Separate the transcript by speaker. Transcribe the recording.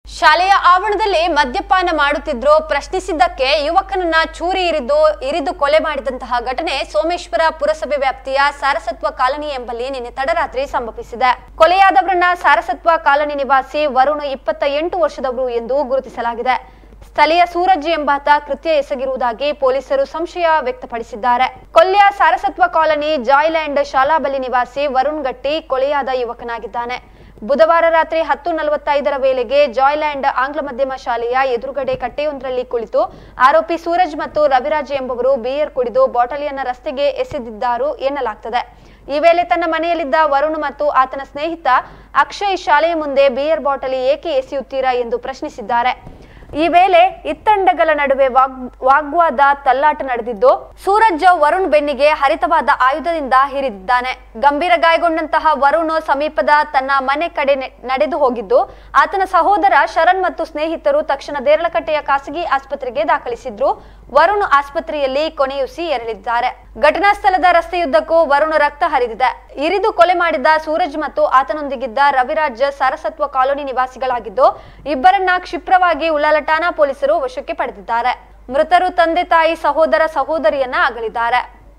Speaker 1: ಶಾಲೆಯ ಆವರಣದಲ್ಲಿ ಮದ್ಯಪಾನ ಮಾಡುತ್ತಿದ್ರು ಪ್ರಶ್ನಿಸಿದ್ದಕ್ಕೆ ಯುವಕನನ್ನ ಚೂರಿ ಇರಿದು ಇರಿದು ಕೊಲೆ ಮಾಡಿದಂತಹ ಘಟನೆ ಸೋಮೇಶ್ವರ ಪುರಸಭೆ ವ್ಯಾಪ್ತಿಯ ಸಾರಸತ್ವ ಕಾಲನಿ ಎಂಬಲ್ಲಿ ನಿನ್ನೆ ತಡರಾತ್ರಿ ಸಂಭವಿಸಿದೆ ಕೊಲೆಯಾದವರನ್ನ ಸಾರಸತ್ವ ಕಾಲನಿ ನಿವಾಸಿ ವರುಣ್ ಇಪ್ಪತ್ತ ಎಂಟು ವರ್ಷದವರು ಎಂದು ಗುರುತಿಸಲಾಗಿದೆ ಸ್ಥಳೀಯ ಸೂರಜ್ ಎಂಬಾತ ಕೃತ್ಯ ಎಸಗಿರುವುದಾಗಿ ಪೊಲೀಸರು ಸಂಶಯ ವ್ಯಕ್ತಪಡಿಸಿದ್ದಾರೆ ಕೊಲ್ಯ ಸಾರಸತ್ವ ಕಾಲನಿ ಜಾಯ್ಲ್ಯಾಂಡ್ ಶಾಲಾ ಬಳಿ ನಿವಾಸಿ ವರುಣ್ ಗಟ್ಟಿ ಕೊಲೆಯಾದ ಯುವಕನಾಗಿದ್ದಾನೆ ಬುಧವಾರ ರಾತ್ರಿ ಹತ್ತು ನಲವತ್ತೈದರ ವೇಳೆಗೆ ಜಾಯ್ಲ್ಯಾಂಡ್ ಆಂಗ್ಲ ಮಾಧ್ಯಮ ಶಾಲೆಯ ಎದುರುಗಡೆ ಕಟ್ಟೆಯೊಂದರಲ್ಲಿ ಕುಳಿತು ಆರೋಪಿ ಸೂರಜ್ ಮತ್ತು ರವಿರಾಜ್ ಎಂಬುವರು ಬಿಯರ್ ಕುಡಿದು ಬಾಟಲಿಯನ್ನ ರಸ್ತೆಗೆ ಎಸೆದಿದ್ದಾರು ಎನ್ನಲಾಗ್ತದೆ ಈ ವೇಳೆ ತನ್ನ ಮನೆಯಲ್ಲಿದ್ದ ವರುಣ್ ಮತ್ತು ಆತನ ಸ್ನೇಹಿತ ಅಕ್ಷಯ್ ಶಾಲೆಯ ಮುಂದೆ ಬಿಯರ್ ಬಾಟಲಿ ಏಕೆ ಎಸೆಯುತ್ತೀರಾ ಎಂದು ಪ್ರಶ್ನಿಸಿದ್ದಾರೆ ಈ ವೇಳೆ ಇತ್ತಂಡಗಳ ನಡುವೆ ವಾಗ್ ವಾಗ್ವಾದ ತಲ್ಲಾಟ ನಡೆದಿದ್ದು ಸೂರಜ್ ವರುಣ್ ಬೆನ್ನಿಗೆ ಹರಿತವಾದ ಆಯುಧದಿಂದ ಹಿರಿದಿದ್ದಾನೆ ಗಂಭೀರ ಗಾಯಗೊಂಡಂತಹ ವರುಣ್ ಸಮೀಪದ ತನ್ನ ಮನೆ ಕಡೆ ನೆ- ನಡೆದು ಹೋಗಿದ್ದು ಆತನ ಸಹೋದರ ಶರಣ್ ಮತ್ತು ಸ್ನೇಹಿತರು ತಕ್ಷಣ ದೇರಳಕಟ್ಟೆಯ ಖಾಸಗಿ ಆಸ್ಪತ್ರೆಗೆ ದಾಖಲಿಸಿದ್ರು ವರುಣ್ ಆಸ್ಪತ್ರೆಯಲ್ಲಿ ಕೊನೆಯುಸಿ ಎರಳಿದ್ದಾರೆ ಘಟನಾ ಸ್ಥಳದ ರಸ್ತೆಯುದ್ದಕ್ಕೂ ವರುಣ್ ರಕ್ತ ಹರಿದಿದೆ ಇರಿದು ಕೊಲೆ ಮಾಡಿದ ಸೂರಜ್ ಮತ್ತು ಆತನೊಂದಿಗಿದ್ದ ರವಿರಾಜ್ ಸಾರಸತ್ವ ಕಾಲೋನಿ ನಿವಾಸಿಗಳಾಗಿದ್ದು ಇಬ್ಬರನ್ನ ಕ್ಷಿಪ್ರವಾಗಿ ಉಳ್ಳಾಲ ಠಾಣಾ ಪೊಲೀಸರು ವಶಕ್ಕೆ ಪಡೆದಿದ್ದಾರೆ ಮೃತರು ತಂದೆ ತಾಯಿ ಸಹೋದರ ಸಹೋದರಿಯನ್ನ ಅಗಲಿದ್ದಾರೆ